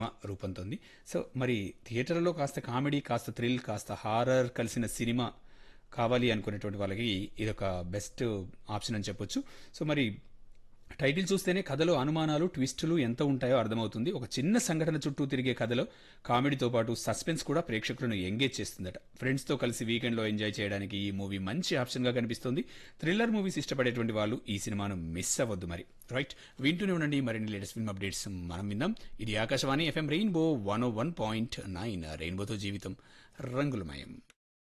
రూపొందుతుంది so మరి థియేటర్లో కాస్త కామెడీ కాస్త థ్రిల్ కాస్త హారర్ కలిసిన సినిమా కావాలి అనుకునేటువంటి వాళ్ళకి ఇదొక బెస్ట్ ఆప్షన్ అని చెప్పొచ్చు సో మరి టైటిల్ చూస్తేనే కథలో అనుమానాలు ట్విస్టులు ఎంత ఉంటాయో అర్థమవుతుంది ఒక చిన్న సంఘటన చుట్టూ తిరిగే కథలో కామెడీతో పాటు సస్పెన్స్ కూడా ప్రేక్షకులను ఎంగేజ్ చేస్తుందట ఫ్రెండ్స్తో కలిసి వీకెండ్లో ఎంజాయ్ చేయడానికి ఈ మూవీ మంచి ఆప్షన్గా కనిపిస్తుంది థ్రిల్లర్ మూవీస్ ఇష్టపడేటువంటి వాళ్ళు ఈ సినిమాను మిస్ అవ్వద్దు మరి రైట్ వింటూనే ఉండండి మరిన్ని లేటెస్ట్ ఫిల్మ్ అప్డేట్స్ మనం విందాం ఇది Akashvani FM rainbow one one point nine రెయిన్బోతో జీవితం రంగులమయం